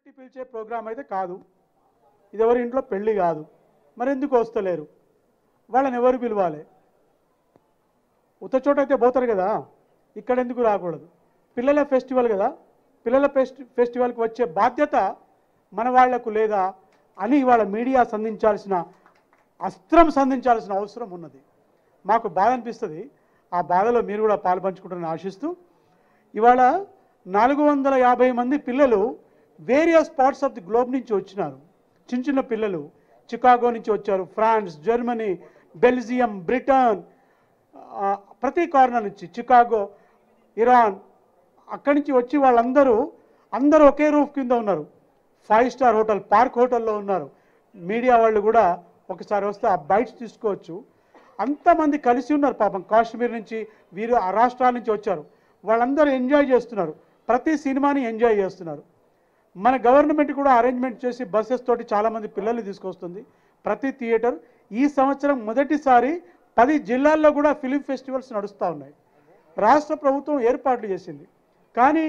పెట్టి పిలిచే ప్రోగ్రాం అయితే కాదు ఇది ఎవరి ఇంట్లో పెళ్ళి కాదు మరి ఎందుకు వస్తలేరు వాళ్ళని ఎవరు పిలవాలి ఉత్త చోట అయితే పోతారు కదా ఇక్కడ ఎందుకు రాకూడదు పిల్లల ఫెస్టివల్ కదా పిల్లల ఫెస్టి ఫెస్టివల్కి వచ్చే బాధ్యత మన వాళ్లకు లేదా అని ఇవాళ మీడియా సంధించాల్సిన అస్త్రం సంధించాల్సిన అవసరం ఉన్నది మాకు బాధ అనిపిస్తుంది ఆ బాధలో మీరు కూడా పాల్పంచుకుంటారని ఆశిస్తూ ఇవాళ నాలుగు వందల యాభై మంది పిల్లలు various parts of the globe నుంచి వచ్చినారు చిన్న చిన్న పిల్లలు చికాగో నుంచి వచ్చారు ఫ్రాన్స్ జర్మనీ బెల్జియం బ్రిటన్ ఆ, ప్రతి కార్నర్ నుంచి చికాగో ఇరాన్ అక్కడి నుంచి వచ్చి వాళ్ళందరూ అందరూ ఒకే రూఫ్ కింద ఉన్నారు ఫైవ్ స్టార్ హోటల్ పార్క్ హోటల్లో ఉన్నారు మీడియా వాళ్ళు కూడా ఒకసారి వస్తే ఆ బైట్స్ తీసుకోవచ్చు అంతమంది కలిసి ఉన్నారు పాపం కాశ్మీర్ నుంచి వీరు ఆ రాష్ట్రాల నుంచి వచ్చారు వాళ్ళందరూ ఎంజాయ్ చేస్తున్నారు ప్రతి సినిమాని ఎంజాయ్ చేస్తున్నారు మన గవర్నమెంట్ కూడా అరేంజ్మెంట్ చేసి బస్సెస్ తోటి చాలామంది పిల్లల్ని తీసుకొస్తుంది ప్రతి థియేటర్ ఈ సంవత్సరం మొదటిసారి పది జిల్లాల్లో కూడా ఫిలిం ఫెస్టివల్స్ నడుస్తూ ఉన్నాయి రాష్ట్ర ప్రభుత్వం ఏర్పాట్లు చేసింది కానీ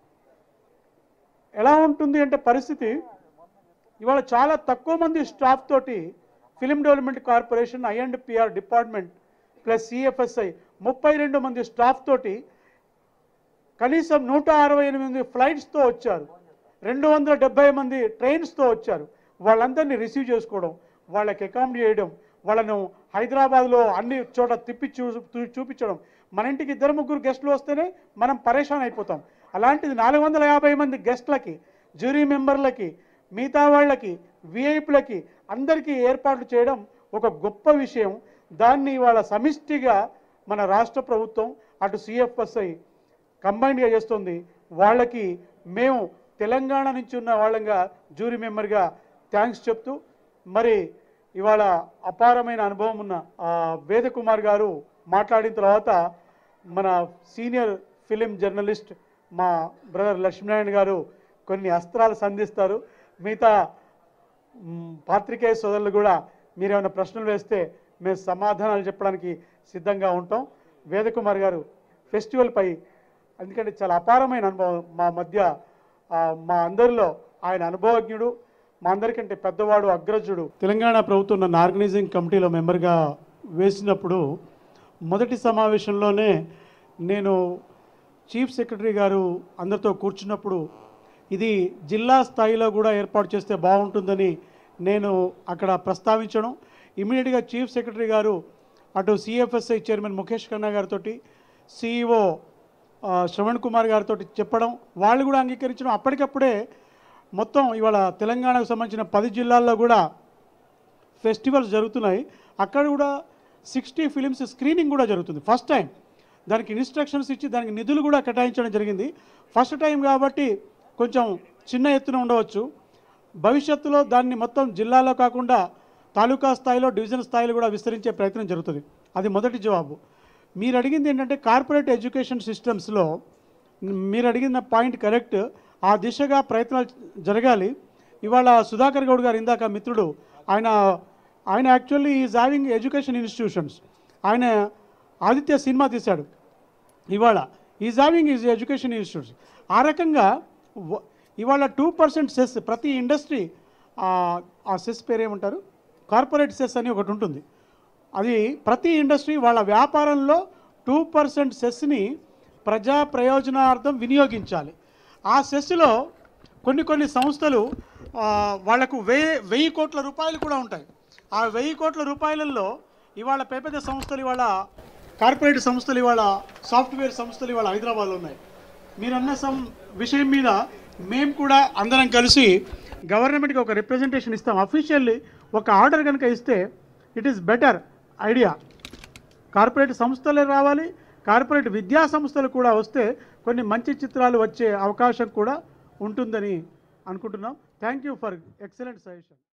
ఎలా ఉంటుంది అంటే పరిస్థితి ఇవాళ చాలా తక్కువ మంది స్టాఫ్ తోటి film development corporation I and PR department plus CFSI ముప్పై రెండు మంది స్టాఫ్ తోటి కనీసం నూట అరవై ఎనిమిది ఫ్లైట్స్తో వచ్చారు రెండు వందల డెబ్బై మంది ట్రైన్స్తో వచ్చారు వాళ్ళందరినీ రిసీవ్ చేసుకోవడం వాళ్ళకి అకామిడేట్ చేయడం వాళ్ళను హైదరాబాద్లో అన్ని చోట తిప్పి చూ చూ- చూపించడం మన ఇంటికి ఇద్దరు ముగ్గురు గెస్టులు వస్తేనే మనం పరేషాన్ అయిపోతాం అలాంటిది నాలుగు వందల యాభై మంది గెస్ట్లకి జ్యూరీ మెంబర్లకి మిగతా వాళ్ళకి విఐపులకి అందరికీ ఏర్పాట్లు చేయడం ఒక గొప్ప విషయం దాన్ని ఇవాళ సమిష్టిగా మన రాష్ట్ర ప్రభుత్వం అటు సిఎఫ్ఎస్ఐ కంబైన్డ్గా చేస్తుంది వాళ్ళకి మేము తెలంగాణ నుంచి ఉన్న వాళ్ళంగా జ్యూరీ మెంబర్గా థ్యాంక్స్ చెప్తూ మరి ఇవాళ అపారమైన అనుభవం ఉన్న ఆ, వేదకుమార్ గారు మాట్లాడిన తర్వాత మన సీనియర్ ఫిలిం జర్నలిస్ట్ మా బ్రదర్ లక్ష్మీనారాయణ గారు కొన్ని అస్త్రాలు సంధిస్తారు మిగతా మ్, పాత్రికేయ సోదరులు కూడా మీరు ఏమైనా ప్రశ్నలు వేస్తే మేము సమాధానాలు చెప్పడానికి సిద్ధంగా ఉంటాం వేదకుమార్ గారు ఫెస్టివల్పై ఎందుకంటే చాలా అపారమైన అనుభవం మా మధ్య ఆ, మా అందరిలో ఆయన అనుభవజ్ఞుడు మా అందరికంటే పెద్దవాడు అగ్రజుడు తెలంగాణ ప్రభుత్వం నన్ను ఆర్గనైజింగ్ కమిటీలో మెంబర్గా వేసినప్పుడు మొదటి సమావేశంలోనే నేను చీఫ్ సెక్రటరీ గారు అందరితో కూర్చున్నప్పుడు ఇది జిల్లా స్థాయిలో కూడా ఏర్పాటు చేస్తే బాగుంటుందని నేను అక్కడ ప్రస్తావించడం ఇమీడియట్గా చీఫ్ సెక్రటరీ గారు అటు సిఎఫ్ఎస్ఐ చైర్మన్ ముఖేష్ ఖన్నా గారితో సిఇఓ శ్రవణ్ కుమార్ గారితో చెప్పడం వాళ్ళు కూడా అంగీకరించడం అప్పటికప్పుడే మొత్తం ఇవాళ తెలంగాణకు సంబంధించిన పది జిల్లాల్లో కూడా ఫెస్టివల్స్ జరుగుతున్నాయి అక్కడ కూడా సిక్స్టీ ఫిలిమ్స్ స్క్రీనింగ్ కూడా జరుగుతుంది ఫస్ట్ టైం దానికి ఇన్స్ట్రక్షన్స్ ఇచ్చి దానికి నిధులు కూడా కేటాయించడం జరిగింది ఫస్ట్ టైం కాబట్టి కొంచెం చిన్న ఎత్తున ఉండవచ్చు భవిష్యత్తులో దాన్ని మొత్తం జిల్లాలో కాకుండా తాలూకా స్థాయిలో డివిజన్ స్థాయిలో కూడా విస్తరించే ప్రయత్నం జరుగుతుంది అది మొదటి జవాబు మీరు అడిగింది ఏంటంటే కార్పొరేట్ ఎడ్యుకేషన్ సిస్టమ్స్లో మీరు అడిగిన పాయింట్ కరెక్ట్ ఆ దిశగా ప్రయత్నాలు జరగాలి ఇవాళ సుధాకర్ గౌడ్ గారు ఇందాక మిత్రుడు ఆయన ఆయన actually is having education institutions ఆయన ఆదిత్య సినిమా తీశాడు ఇవాళ is having is education institutes ఆ రకంగా వ- ఇవాళ టూ పర్సెంట్ సెస్ ప్రతి ఇండస్ట్రీ ఆ సెస్ పేరు ఏమంటారు కార్పొరేట్ సెస్ అని ఒకటి ఉంటుంది అది ప్రతి ఇండస్ట్రీ వాళ్ళ వ్యాపారంలో టూ పర్సెంట్ సెస్ని ప్రజా ప్రయోజనార్థం వినియోగించాలి ఆ సెస్లో కొన్ని కొన్ని సంస్థలు ఆ, వాళ్లకు వెయ్యి వెయ్యి కోట్ల రూపాయలు కూడా ఉంటాయి ఆ వెయ్యి కోట్ల రూపాయలలో ఇవాళ పెద్ద పెద్ద సంస్థలు ఇవాళ కార్పొరేట్ సంస్థలు ఇవాళ సాఫ్ట్వేర్ సంస్థలు ఇవాళ హైదరాబాద్లో ఉన్నాయి మీరన్న సం విషయం మీద మేము కూడా అందరం కలిసి గవర్నమెంట్కి ఒక రిప్రజెంటేషన్ ఇస్తాం అఫీషియల్లీ ఒక ఆర్డర్ కనుక ఇస్తే it is better idea corporate సంస్థలే రావాలి కార్పొరేట్ విద్యా సంస్థలు కూడా వస్తే కొన్ని మంచి చిత్రాలు వచ్చే అవకాశం కూడా ఉంటుందని అనుకుంటున్నాం thank you for excellent suggestion